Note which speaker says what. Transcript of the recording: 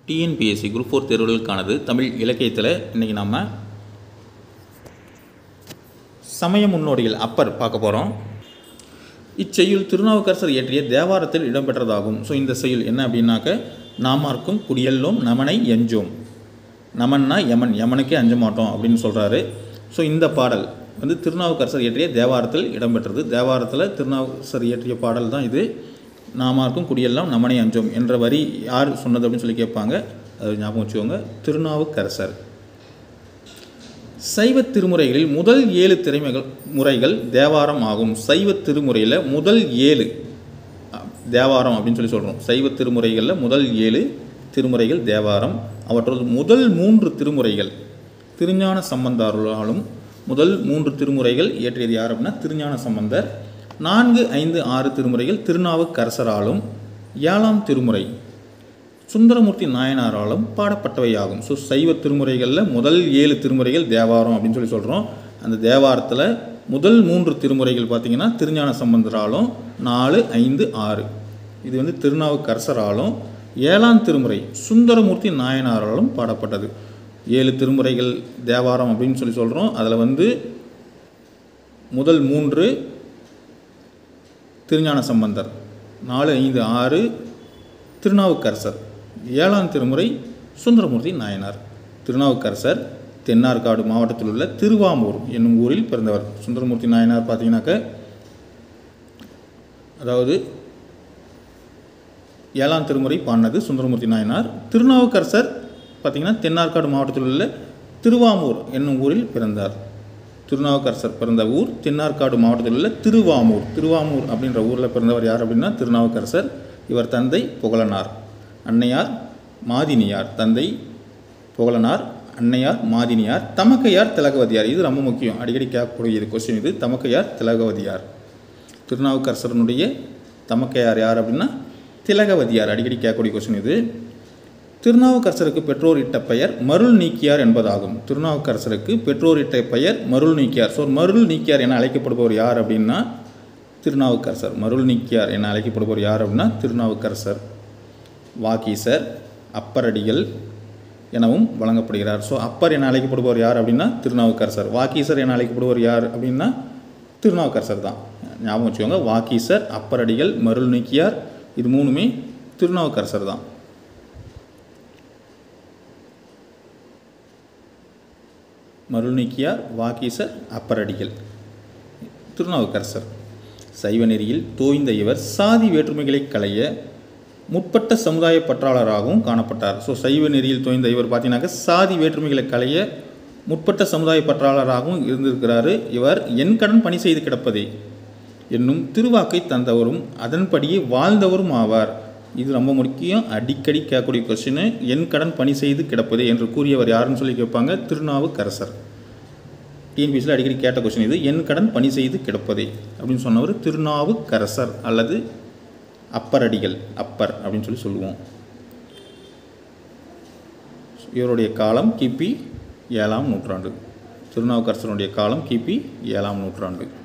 Speaker 1: TNPSC group four தேர்வுகளுக்கானது தமிழ் இலக்கியத்தில் இன்றைக்கி நம்ம சமய முன்னோடிகள் அப்பர் பார்க்க போகிறோம் இச்செய்யுள் திருநாவுக்கரசர் இயற்றிய தேவாரத்தில் இடம்பெற்றதாகும் ஸோ இந்த செய்யுள் என்ன அப்படின்னாக்க நாமார்க்கும் குடியல்லோம் நமனை எஞ்சோம் நமன்னா யமன் யமனுக்கே அஞ்ச மாட்டோம் அப்படின்னு சொல்கிறாரு ஸோ இந்த பாடல் வந்து திருநாவுக்கரசர் இயற்றிய தேவாரத்தில் இடம்பெற்றது தேவாரத்தில் திருநாவுக்கரசர் இயற்றிய பாடல் தான் இது நாமார்க்கும் குடியெல்லாம் நமனை அஞ்சோம் என்ற வரி யார் சொன்னது அப்படின்னு சொல்லி கேட்பாங்க அது ஞாபகம் வச்சுக்கோங்க திருநாவுக்கரசர் சைவ திருமுறைகளில் முதல் ஏழு திறமைகள் முறைகள் தேவாரம் ஆகும் சைவ திருமுறையில் முதல் ஏழு அஹ், தேவாரம் அப்படின்னு சொல்லி சொல்கிறோம் சைவ திருமுறைகளில் முதல் ஏழு திருமுறைகள் தேவாரம் அவற்றோடு முதல் மூன்று திருமுறைகள் திருஞான சம்பந்தாராலும் முதல் மூன்று திருமுறைகள் இயற்றியது யார் அப்படின்னா திருஞான சம்பந்தர் நான்கு ஐந்து ஆறு திருமுறைகள் திருநாவுக்கரசராலும் ஏழாம் திருமுறை சுந்தரமூர்த்தி நாயனாராலும் பாடப்பட்டவையாகும் ஸோ சைவ திருமுறைகளில் முதல் ஏழு திருமுறைகள் தேவாரம் அப்படின்னு சொல்லி சொல்கிறோம் அந்த தேவாரத்தில் முதல் மூன்று திருமுறைகள் பார்த்திங்கன்னா திருஞான சம்பந்தராலும் நாலு ஐந்து ஆறு இது வந்து திருநாவுக்கரசராலும் ஏழாம் திருமுறை சுந்தரமூர்த்தி நாயனாராலும் பாடப்பட்டது ஏழு திருமுறைகள் தேவாரம் அப்படின்னு சொல்லி சொல்கிறோம் அதில் வந்து முதல் மூன்று திருஞான சம்பந்தர் நாலு ஐந்து ஆறு திருநாவுக்கரசர் ஏழாம் திருமுறை சுந்தரமூர்த்தி நாயனார் திருநாவுக்கரசர் தென்னார்காடு மாவட்டத்தில் உள்ள திருவாமூர் என்னும் ஊரில் பிறந்தவர் சுந்தரமூர்த்தி நாயனார் பார்த்தீங்கன்னாக்க அதாவது ஏழாம் திருமுறை பாடினது சுந்தரமூர்த்தி நாயனார் திருநாவுக்கரசர் பார்த்தீங்கன்னா தென்னார்காடு மாவட்டத்தில் உள்ள திருவாமூர் என்னும் ஊரில் பிறந்தார் திருநாவுக்கரசர் பிறந்த ஊர் தென்னார்காடு மாவட்டத்தில் உள்ள திருவாமூர் திருவாமூர் அப்படின்ற ஊரில் பிறந்தவர் யார் அப்படின்னா திருநாவுக்கரசர் இவர் தந்தை புகழனார் அன்னையார் மாதினியார் தந்தை புகழனார் அன்னையார் மாதினியார் தமக்கையார் திலகவதியார் இது ரொம்ப முக்கியம் அடிக்கடி கேட்கக்கூடிய இது கொஸ்டின் இது தமக்கையார் திலகவதியார் திருநாவுக்கரசரனுடைய தமக்கையார் யார் அப்படின்னா திலகவதியார் அடிக்கடி கேட்கக்கூடிய கொஸ்டின் இது திருநாவுக்கரசருக்கு பெற்றோர் இட்ட பெயர் மருள் நீக்கியார் என்பதாகும் திருநாவுக்கரசருக்கு பெற்றோர் இட்ட பெயர் மருள் நீக்கியார் ஸோ மருள் நீக்கியார் என அழைக்கப்படுபவர் யார் அப்படின்னா திருநாவுக்கரசர் மருள் நீக்கியார் என அழைக்கப்படுபவர் யார் அப்படின்னா திருநாவுக்கரசர் வாகீசர் அப்பரடிகள் எனவும் வழங்கப்படுகிறார் ஸோ அப்பர் என அழைக்கப்படுபவர் யார் அப்படின்னா திருநாவுக்கரசர் வாகீசர் என அழைக்கப்படுபவர் யார் அப்படின்னா திருநாவுக்கரசர் தான் ஞாபகம் வச்சுக்கோங்க வாகீசர் அப்பரடிகள் மருள் நீக்கியார் இது மூணுமே திருநாவுக்கரசர் தான் மருள்நீக்கியார் வாகீசர் அப்பரடிகள் திருநாவுக்கரசர் சைவ நெறியில் தோய்ந்த இவர் சாதி வேற்றுமைகளை களைய முற்பட்ட சமுதாய பற்றாளராகவும் காணப்பட்டார் ஸோ சைவ நெறியில் தோய்ந்த இவர் பார்த்தீங்கன்னாக்க சாதி வேற்றுமைகளை களைய முற்பட்ட சமுதாய பற்றாளராகவும் இருந்திருக்கிறாரு இவர் என் கடன் பணி செய்து கிடப்பதே என்னும் திருவாக்கை தந்தவரும் அதன்படியே வாழ்ந்தவரும் ஆவார் இது ரொம்ப முக்கியம் அடிக்கடி கேட்கக்கூடிய கொஸ்டின் என் கடன் பணி செய்து கிடப்பதே என்று கூறியவர் யாருன்னு சொல்லி கேட்பாங்க திருநாவுக்கரசர் டிஎன்பிஎஸ்சியில் அடிக்கடி கேட்ட கொஸ்டின் இது என் கடன் பணி செய்து கிடப்பதே அப்படின்னு சொன்னவர் திருநாவுக்கரசர் அல்லது அப்பரடிகள் அப்பர் அப்படின்னு சொல்லி சொல்லுவோம் இவருடைய காலம் கிபி ஏழாம் நூற்றாண்டு திருநாவுக்கரசருடைய காலம் கிபி ஏழாம் நூற்றாண்டு